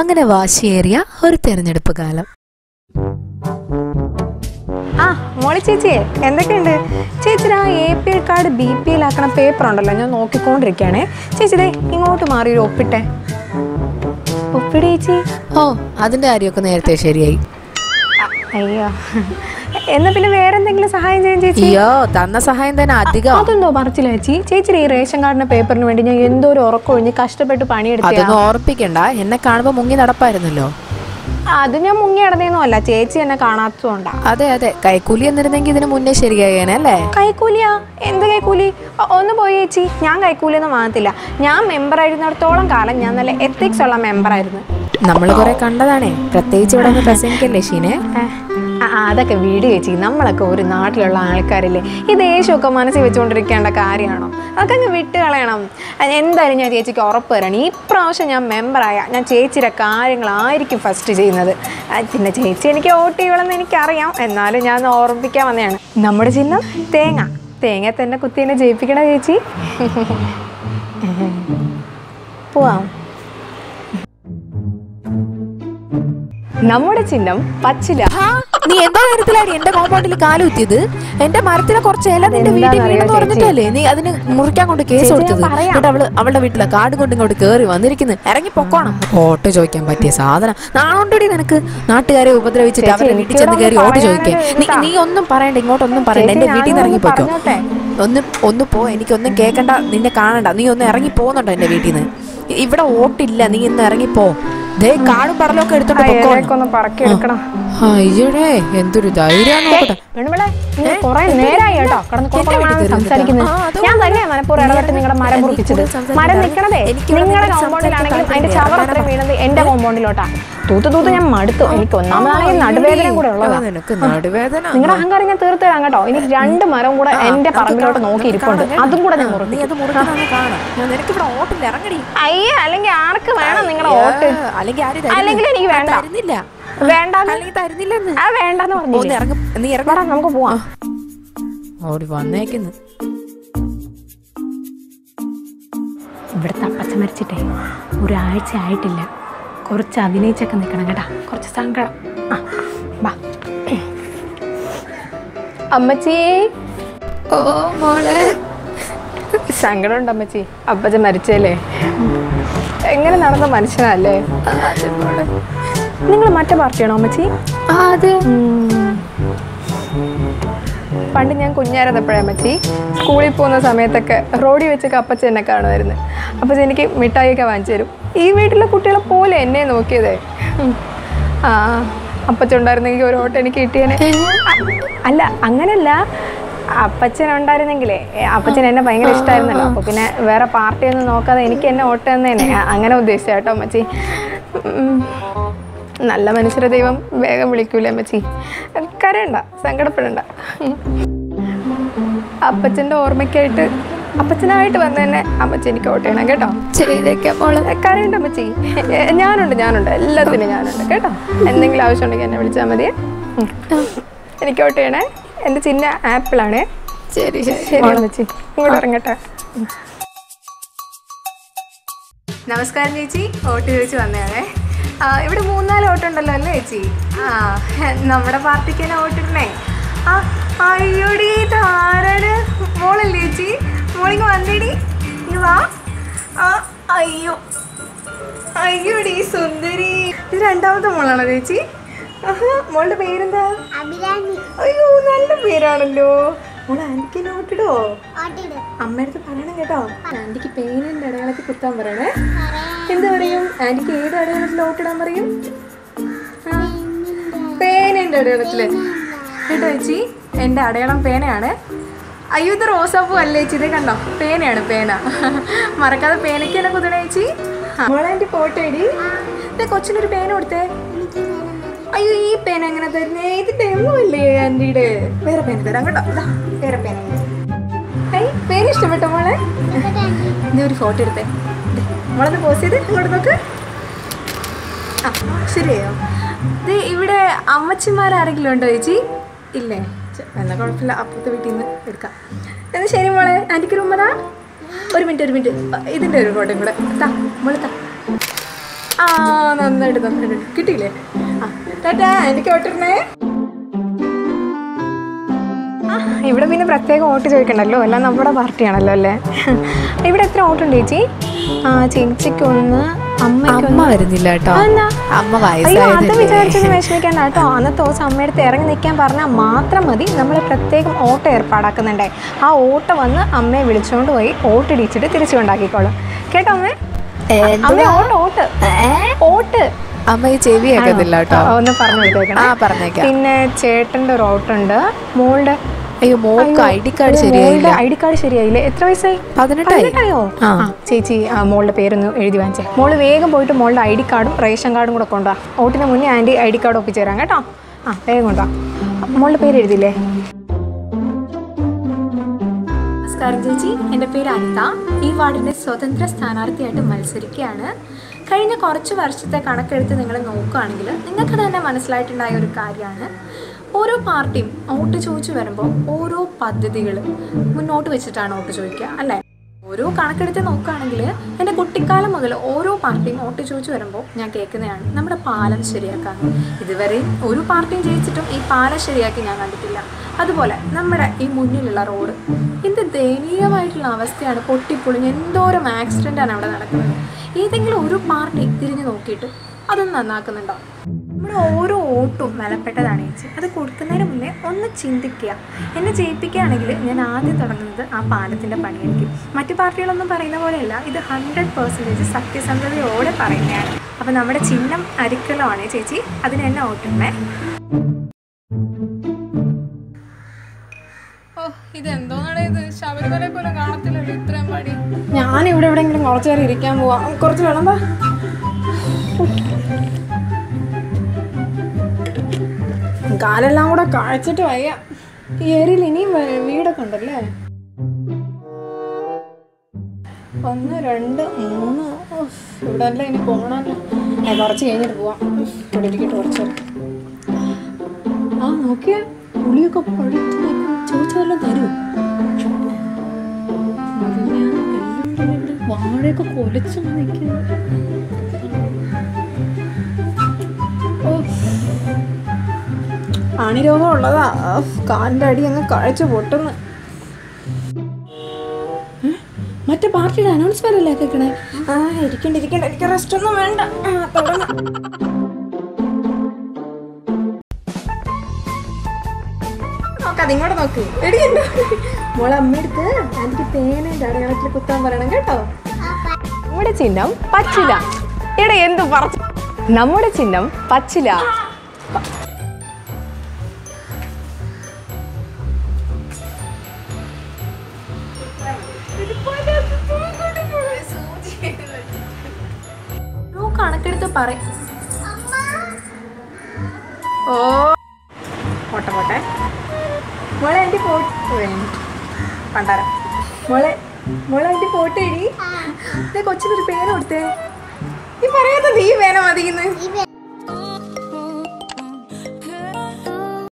അങ്ങനെ വാശിയേറിയ ഒരു തെരഞ്ഞെടുപ്പ് കാലം ആ മോളി ചേച്ചിയെ എന്തൊക്കെയുണ്ട് ചേച്ചി ആ A P L card B P L ആക്കണ പേപ്പർ ഉണ്ടല്ലോ ഞാൻ നോക്കിക്കൊണ്ടിരിക്കുകയാണേ ചേച്ചി ദേ ഇങ്ങോട്ട് മാറി ഒരു ഒപ്പിട്ടെ ഒപ്പിടെ ചേച്ചി ഓ അതിന്റെ കാര്യമൊക്കെ നേരത്തെ ശരിയായി അയ്യോ എന്നാ പിന്നെ വേറെ എന്തെങ്കിലും സഹായം ചെയ്യാൻ ചേച്ചി അയ്യോ തന്ന സഹായം തന്നെ അധികം അതെന്തോ പറിച്ചില്ല ചേച്ചി ചേച്ചി ഈ റേഷൻ കാർഡിന്റെ പേപ്പറിന് വേണ്ടി ഞാൻ എന്തോ ഒരു ഉറക്കൊഴിഞ്ഞ് കഷ്ടപ്പെട്ട് പണിയെടുത്ത അതൊന്നും ഓർപ്പിക്കണ്ട എന്നെ കാണുമ്പോ മുങ്ങി നടപ്പായിരുന്നല്ലോ അത് ഞാൻ മുങ്ങി അടന്നേന്നും അല്ല ചേച്ചി എന്നെ കാണാത്തതുകൊണ്ടാ അതെ അതെ കൈക്കൂലി എന്നിരുന്നെങ്കിൽ ഇതിന് മുന്നേ ശരിയായേനെ അല്ലേ കൈക്കൂലിയാ എന്ത് കൈക്കൂലി ഒ- ഒന്ന് പോയി ചേച്ചി ഞാൻ കൈക്കൂലിയൊന്നും വാങ്ങത്തില്ല ഞാൻ മെമ്പർ ആയിരുന്നിടത്തോളം കാലം ഞാൻ നല്ല എത്തിക്സ് ഉള്ള മെമ്പർ ആയിരുന്നു നമ്മൾ കുറെ കണ്ടതാണേ പ്രത്യേകിച്ച് ഇവിടെ ഒന്ന് പ്രസംഗിക്കല്ലേ ഷീനെ ഏ, ആ, ആ, അതൊക്കെ വീട് ചേച്ചി നമ്മളൊക്കെ ഒരു നാട്ടിലുള്ള ആൾക്കാരില്ലേ ഈ ദേഷ്യമൊക്കെ മനസ്സിൽ വെച്ചുകൊണ്ടിരിക്കേണ്ട കാര്യമാണോ അതൊക്കെ അങ്ങ് വിട്ട് കളയണം അത് എന്തായാലും ഞാൻ ചേച്ചിക്ക് ഉറപ്പ് തരണം ഈ പ്രാവശ്യം ഞാൻ മെമ്പറായ ഞാൻ ചേച്ചിയുടെ കാര്യങ്ങളായിരിക്കും ഫസ്റ്റ് ചെയ്യുന്നത് ആ, പിന്നെ ചേച്ചി എനിക്ക് വോട്ട് ചെയ്യണമെന്ന് എനിക്കറിയാം എന്നാലും ഞാൻ ഒന്ന് ഓർമ്മിപ്പിക്കാൻ വന്നതാണ് നമ്മുടെ ചിഹ്നം തേങ്ങ തേങ്ങ തന്നെ കുത്തി എന്നെ ജയിപ്പിക്കണ ചേച്ചി പോവാം നമ്മുടെ ചിഹ്നം പച്ചില നീ എന്തോ കാര്യത്തിലാണ് എന്റെ കോമ്പൗണ്ടിൽ കാലുത്തിയത് എന്റെ മരത്തിലെ കുറച്ച് ഇല നിന്റെ വീട്ടിൽ എന്താന്നറിയോ വീണെന്ന് പറഞ്ഞിട്ടല്ലേ നീ അതിന് മുറിക്കാൻ കൊണ്ട് കേസ് ചേച്ചി, കൊടുത്തത് ഞാൻ പറയാം. എന്നിട്ട് അവള് അവളുടെ വീട്ടിലെ കാട് കൊണ്ട് ഇങ്ങോട്ട് കേറി വന്നിരിക്കുന്നു ഇറങ്ങി പൊക്കോണം ഓട്ടോ ചോദിക്കാൻ പറ്റിയ സാധനം നാണോണ്ടടി നിനക്ക് നാട്ടുകാരെ ഉപദ്രവിച്ചിട്ട് ചേച്ചി, അവരുടെ വീട്ടിൽ എനിക്കിവിടെ ചെന്ന് കയറി ഒന്ന് ഓട്ടോ ചോദിക്കാൻ പറയാനൊരു നീ നീ ഒന്നും പറയണ്ട ഇങ്ങോട്ടൊന്നും പറയണ്ട ചേച്ചി, എന്റെ വീട്ടിൽ നിന്ന് ഞാനൊന്ന് ഇറങ്ങി പോയിക്കോ പറഞ്ഞോട്ടെ. ഒന്ന് ഒന്ന് പോ എനിക്കൊന്നും കേൾക്കണ്ട നിന്നെ കാണണ്ട നീ ഒന്ന് ഇറങ്ങി പോകുന്നുണ്ടോ എന്റെ വീട്ടിൽ നിന്ന് ഇവിടെ ഓട്ടില്ല നീ ഇന്ന് ഇറങ്ങിപ്പോ ദേ കാടും പടലൊക്കെ എടുത്തോണ്ട് പൊക്കോ ഒന്ന് പറക്കി എടുക്കണം അയ്യടേ എന്തൊരു ധൈര്യം നോക്കട്ടെ പെണ്ണുമ്പിളെ, നീ കുറേ നേരായി കേട്ടോ കിടന്ന് കുറെ എന്റെ വീട്ടിൽ നേരം കയറി സംസാരിക്കുന്നത് നിൽക്കാം. ആ, അത് ഞാൻ തന്നെയാ മനപ്പൂർവ്വം ഇടപെട്ട് നിങ്ങളുടെ മരം എനിക്ക് മുറിപ്പിച്ചത് കൂടുതൽ സംസാരിക്കാൻ മരം അറിയാം. നിൽക്കണതേ എനിക്ക് ഇവിടെ നിങ്ങളുടെ സംസാരിക്കാൻ കോമ്പൗണ്ടിലാണെങ്കിലും അതിന്റെ താല്പര്യമില്ല. ചവർ അത്രയും വീണത് എന്റെ കോമ്പൗണ്ടിലോട്ടാ തൂത്ത് തൂത്ത് ഞാൻ മടുത്തു എനിക്ക് ഒന്നാമതാണെങ്കിൽ നടുവേദന കൂടെ ഉള്ളതാ നിനക്ക് നടുവേദന നിങ്ങളുടെ അഹങ്കാരം ഞാൻ തീർത്ത് തരാം കേട്ടോ ഇനി രണ്ട് മരം കൂടെ എന്റെ പറമ്പിലോട്ട് നോക്കി ഇരിപ്പുണ്ട് അതും കൂടെ ഞാൻ നീ മുറിപ്പിക്കും അത് മുറിക്കുന്നതൊന്ന് കാണാം ഞാൻ നിനക്ക് ഇവിടെ ഓട്ടില്ല ഇറങ്ങടി അയ്യേ അല്ലെങ്കിൽ ആർക്ക് വേണം നിങ്ങളുടെ വോട്ട് ഏ, അല്ലെങ്കിൽ ആരും തരില്ല. അല്ലെങ്കിൽ എനിക്ക് വേണ്ട. തരുന്നില്ല വേണ്ട അല്ലെങ്കിൽ തരുന്നില്ലെന്ന് ആ വേണ്ടെന്ന് ഒന്ന് പറഞ്ഞു ഇറങ്ങ നീ ഇറങ്ങ നമുക്ക് പോവാം ഓടി വന്നേക്കുന്നു ഇവിടുത്തെ അപ്പച്ച മരിച്ചിട്ടേ ഒരാഴ്ച ആയിട്ടില്ല കുറച്ച് അഭിനയിച്ചൊക്കെ നിൽക്കണം കേട്ടാ കുറച്ച് സങ്കടം ആ വാ അമ്മച്ചി ഓ മോളെ സങ്കടമുണ്ട് അമ്മച്ചി അപ്പച്ച മരിച്ചല്ലേ എങ്ങനെ നടന്ന മനുഷ്യനല്ലേ നിങ്ങൾ മറ്റേ പാർട്ടിയാണോ അമ്മച്ചി അതെ ഉം. പണ്ട് ഞാൻ കുഞ്ഞായിരുന്നപ്പോഴേ അമ്മച്ചി സ്കൂളിൽ പോകുന്ന സമയത്തൊക്കെ റോഡിൽ വെച്ചൊക്കെ അപ്പച്ച എന്നെ കാണുമായിരുന്നു അപ്പച്ച എനിക്ക് മിഠായിയൊക്കെ വാങ്ങിച്ചു തരും ഈ വീട്ടിലെ കുട്ടികളെ പോലെ എന്നെ നോക്കിയതേ ഉം. ആ അപ്പച്ച ഉണ്ടായിരുന്നെങ്കിൽ ഒരു ഓട്ടം എനിക്ക് കിട്ടിയേനെ അല്ല അങ്ങനല്ല അപ്പച്ചൻ ഉണ്ടായിരുന്നെങ്കിലേ ഏ, അപ്പച്ചൻ എന്നെ ഭയങ്കര ഇഷ്ടമായിരുന്നല്ലോ അപ്പോൾ പിന്നെ വേറെ പാർട്ടിയൊന്നും നോക്കാതെ എനിക്ക് എന്നെ ഓട്ടം തന്നേനെ ആ, അങ്ങനെ ഉദ്ദേശിച്ച കേട്ടോ അമ്മച്ചി ഉം. നല്ല മനുഷ്യരെ ദൈവം വേഗം വിളിക്കൂലേ അമ്മച്ചി കരയണ്ട സങ്കടപ്പെടണ്ട അപ്പച്ചൻ്റെ ഓർമ്മയ്ക്കായിട്ട് അപ്പച്ചനായിട്ട് വന്ന് തന്നെ അമ്മച്ചി എനിക്ക് വോട്ട് ചെയ്യണം കേട്ടോ ചെയ്തേക്കാം മോളെ കരയണ്ട അമ്മച്ചി ഏ, ഞാനുണ്ട് ഞാനുണ്ട് എല്ലാത്തിനും ഞാനുണ്ട് കേട്ടോ എന്തെങ്കിലും ആവശ്യമുണ്ടെങ്കിൽ എന്നെ വിളിച്ചാൽ മതി ഉം. എനിക്ക് വോട്ട് ചെയ്യണേ എൻ്റെ ചിഹ്ന ആപ്പിളാണേ ശരി ശരി ശരി അമ്മച്ചി ഇങ്ങോട്ട് ഇറങ്ങട്ടെ നമസ്കാരം ചേച്ചി വോട്ട് ചോദിച്ച് വന്നതാണേ ആ, ഇവിടെ മൂന്നാല് വോട്ടുണ്ടല്ലോ അല്ലേ ചേച്ചി ആ നമ്മുടെ പാർട്ടിക്ക് തന്നെ വോട്ടിടണേ ആ അയ്യോടി ധാരാണ് മോളല്ലേ ചേച്ചി മോളിങ് വന്നേടി ഇങ്ങ് വാ ആ അയ്യോ അയ്യോടി സുന്ദരി ഇത് രണ്ടാമത്തെ മോളാണോ ചേച്ചി ആഹാ, മോളുടെ പേരെന്താ അയ്യോ നല്ല പേരാണല്ലോ മോളെ ആന്റിക്ക് എന്നെ വോട്ടിടോ അമ്മയടുത്ത് പറയണം കേട്ടോ ആന്റിക്ക് പേനിന്റെ അടയാളത്തിൽ കുത്താൻ പറയണേ എന്ത് പറയും ആന്റിക്ക് ഏത് അടയാളത്തിൽ വോട്ടിടാൻ പറയും ആ, പേനിന്റെ അടയാളത്തില് കേട്ടോ ചേച്ചി എന്റെ അടയാളം പേനയാണ് അയ്യോ ഇത് റോസാപ്പൂ അല്ലേ ചേച്ചി ഇത് കണ്ടോ പേനയാണ് പേന മറക്കാതെ പേനയ്ക്ക് തന്നെ കുത്തണേ ചേച്ചി മോളെ ആന്റി ഫോട്ടോ ഇടി ദേ കൊച്ചിനൊരു പേന കൊടുത്തേ അയ്യോ ഈ പേന എങ്ങനെ തരുന്നേ ഇതിന്റെ ഒന്നുമില്ലേ ആന്റിയുടെ വേറെ പേന തരാം കേട്ടോ ഇതാ, വേറെ പേന ഏയ് പേന ഇഷ്ടപ്പെട്ടോ മോളെ നീ ഒരു ഫോട്ടോ എടുത്തേ ദേ, മോളൊന്ന് പോസ്റ്റ് ചെയ്ത് ഇങ്ങോട്ട് നോക്ക് ആ ശരിയോ ഇത് ഇവിടെ അമ്മച്ചിമാരാരെങ്കിലും ഉണ്ടോ ചേച്ചി ഇല്ലേ ഛെ, എന്നാ കുഴപ്പമില്ല അപ്പുറത്തെ വീട്ടിൽ നിന്ന് എടുക്കാം എന്നാ ശരി മോളെ ആൻറ്റിക്ക് ഒരു ഉമ്മതാ ഒരു മിനിറ്റ് ഒരു മിനിറ്റ് ഇതിൻ്റെ ഒരു ഫോട്ടോയും കൂടെ താ മോളെ താ ആ നന്നായിട്ട് നന്നായിട്ട് കിട്ടിയില്ലേ ആ ടാറ്റാ എനിക്ക് ഓട്ടിരുന്നേ ആ, ഇവിടെ പിന്നെ പ്രത്യേകം വോട്ട് ചോദിക്കണ്ടല്ലോ എല്ലാം നമ്മുടെ പാർട്ടിയാണല്ലോ അല്ലേ ഇവിടെ എത്ര വോട്ടുണ്ട് ചേച്ചി ആ ചേച്ചിക്ക് ഒന്ന് അമ്മയ്ക്ക് അമ്മ വരുന്നില്ല കേട്ടോ അതെന്താ? അമ്മ അയ്യോ അത് വയസ്സായതല്ലേ വിചാരിച്ചൊന്നും വിഷമിക്കണ്ട കേട്ടോ അന്നത്തെ ദിവസം അമ്മയുടെ അടുത്ത് ഇറങ്ങി നിൽക്കാൻ പറഞ്ഞാൽ മാത്രം മതി നമ്മൾ പ്രത്യേകം ഓട്ടോ ഏർപ്പാടാക്കുന്നുണ്ടേ ആ ഓട്ടോ വന്ന് അമ്മയെ വിളിച്ചുകൊണ്ട് പോയി ഓട്ട് ഇടിച്ചിട്ട് തിരിച്ചു കൊണ്ടാക്കിക്കോളും കേട്ടോ അമ്മേ അമ്മ ഓട്ട് ഓട്ട് ഓട്ട് അമ്മ ഈ ചെവി കേൾക്കത്തില്ല കേട്ടോ ആ, ഒന്ന് പറഞ്ഞു കൊടുത്തേക്കണം ആ പറഞ്ഞേക്കാം പിന്നെ ചേട്ടൻ്റെ ഒരു ഓട്ടുണ്ട് മോളുടെ അയ്യോ മോക്ക് ഐ ഡി കാർഡ് ശരിയായില്ല ഐ ഡി കാർഡ് ശരിയായില്ലേ എത്ര വയസ്സായി പതിനെട്ടായി പതിനെട്ടായോ ആ. ആ, ചേച്ചി ആ, മോളുടെ പേരൊന്ന് എഴുതി വാങ്ങിച്ചേ മോള് വേഗം പോയിട്ട് മോളുടെ ഐ ഡി കാർഡും റേഷൻ കാർഡും കൂടെ കൊണ്ടുവാ ഓട്ടിന് മുന്നേ ആൻറ്റി ഐ ഡി കാർഡ് ഒപ്പിച്ച് തരാം കേട്ടോ ആ വേഗം കൊണ്ടുവാ മോളുടെ പേര് എഴുതില്ലേ നമസ്കാരം ചേച്ചി എൻ്റെ പേര് അനിത ഈ വാർഡിൻ്റെ സ്വതന്ത്ര സ്ഥാനാർത്ഥിയായിട്ട് മത്സരിക്കുകയാണ് കഴിഞ്ഞ കുറച്ച് വർഷത്തെ കണക്കെടുത്ത് നിങ്ങൾ നോക്കുകയാണെങ്കിൽ നിങ്ങൾക്ക് തന്നെ മനസ്സിലായിട്ടുണ്ടായ ഒരു കാര്യമാണ് ഓരോ പാർട്ടിയും വോട്ട് ചോദിച്ചു വരുമ്പോൾ ഓരോ പദ്ധതികൾ മുന്നോട്ട് വെച്ചിട്ടാണ് വോട്ട് ചോദിക്കുക അല്ലേ ഓരോ കണക്കെടുത്ത് നോക്കുകയാണെങ്കിൽ എൻ്റെ കുട്ടിക്കാലം മുതൽ ഓരോ പാർട്ടിയും വോട്ട് ചോദിച്ചു വരുമ്പോൾ ഞാൻ കേൾക്കുന്നതാണ് നമ്മുടെ പാലം ശരിയാക്കാൻ ഇതുവരെ ഒരു പാർട്ടിയും ജയിച്ചിട്ടും ഈ പാലം ശരിയാക്കി ഞാൻ കണ്ടിട്ടില്ല അതുപോലെ നമ്മുടെ ഈ മുന്നിലുള്ള റോഡ് എന്ത് ദയനീയമായിട്ടുള്ള അവസ്ഥയാണ് പൊട്ടിപ്പൊളിഞ്ഞ് എന്തോരം ആക്സിഡൻ്റാണ് അവിടെ നടക്കുന്നത് ഏതെങ്കിലും ഒരു പാർട്ടി തിരിഞ്ഞു നോക്കിയിട്ട് അതൊന്നും നന്നാക്കുന്നുണ്ടോ നമ്മുടെ ഓരോ വോട്ടും വിലപ്പെട്ടതാണ് ചേച്ചി അത് കൊടുക്കുന്നതിന് മുന്നേ ഒന്ന് ചിന്തിക്കുക എന്നെ ജയിപ്പിക്കുകയാണെങ്കിൽ ഞാൻ ആദ്യം തുടങ്ങുന്നത് ആ പാലത്തിൻ്റെ പണിയായിരിക്കും മറ്റു പാർട്ടികളൊന്നും പറയുന്ന പോലെയല്ല ഇത് ഹൺഡ്രഡ് പെർസെൻറ്റേജ് സത്യസന്ധതയോടെ പറയുന്നതാണ് അപ്പോൾ നമ്മുടെ ചിഹ്നം അരിക്കലമാണ് ചേച്ചി അതിന് എന്നെ വോട്ടുണ്ടേ ഓ ഇതെന്തോന്നാണ് ഇത് ശബരിമല പോലെ കാണത്തില്ലല്ലോ ഇത്രയും പടി ഞാൻ ഇവിടെ എവിടെയെങ്കിലും കുറച്ച് നേരം ഇരിക്കാൻ പോവാ കുറച്ച് വേണം വാ കാലെല്ലാം കൂടെ കഴിച്ചിട്ട് വയ്യ ഈ ഏരിയയിൽ ഇനിയും വേ- വീടൊക്കെ ഉണ്ടല്ലേ ഒന്ന് രണ്ട് മൂന്ന് ഉഫ്, ഇവിടെ അല്ല ഇനി പോകണല്ലോ ഞാൻ കുറച്ച് കഴിഞ്ഞിട്ട് പോവാം ഉഫ്, ഇവിടെ ഇരിക്കട്ടെ കുറച്ച് നേരം. ആ നോക്കിയേ പുളിയൊക്കെ പഴുത്ത് നിൽക്കും ചോദിച്ചതെല്ലാം തരൂ വാഴയൊക്കെ കൊലച്ചു നിൽക്കുന്നു അണിരോഗം ഉള്ളതാ ഉഫ്, കാലിന്റെ അടി അങ്ങ് കഴിച്ചു പൊട്ടുന്നു ഏ? മറ്റേ പാർട്ടിയുടെ അനൗൺസ്മെന്റ് അല്ലേ കേൾക്കണേ ആ ഇരിക്കണ്ട ഇരിക്കണ്ട എനിക്ക് റെസ്റ്റ് ഒന്നും വേണ്ട ആ, തുടങ്ങാം. നോക്കാം ഇങ്ങോട്ട് നോക്ക് എടിയുണ്ടോ മോളെ അമ്മയെടുത്ത് എനിക്ക് തേനേന്റെ അടയാളത്തിൽ കുത്താൻ പറയണം കേട്ടോ നമ്മുടെ ചിഹ്നം പച്ചില എടാ എന്ത് പറഞ്ഞു നമ്മുടെ ചിഹ്നം പച്ചില കണക്കെടുത്ത് പറയും ഓ പോട്ടെ പോട്ടെ മോളെ എൻ്റെ പോട്ട് പണ്ടാരം മോളെ മോളെ എൻ്റെ പോട്ട് എടി കൊച്ചിനൊരു പേന കൊടുത്തേ നീ പറയാത്ത നീ പേന മതിയെന്ന്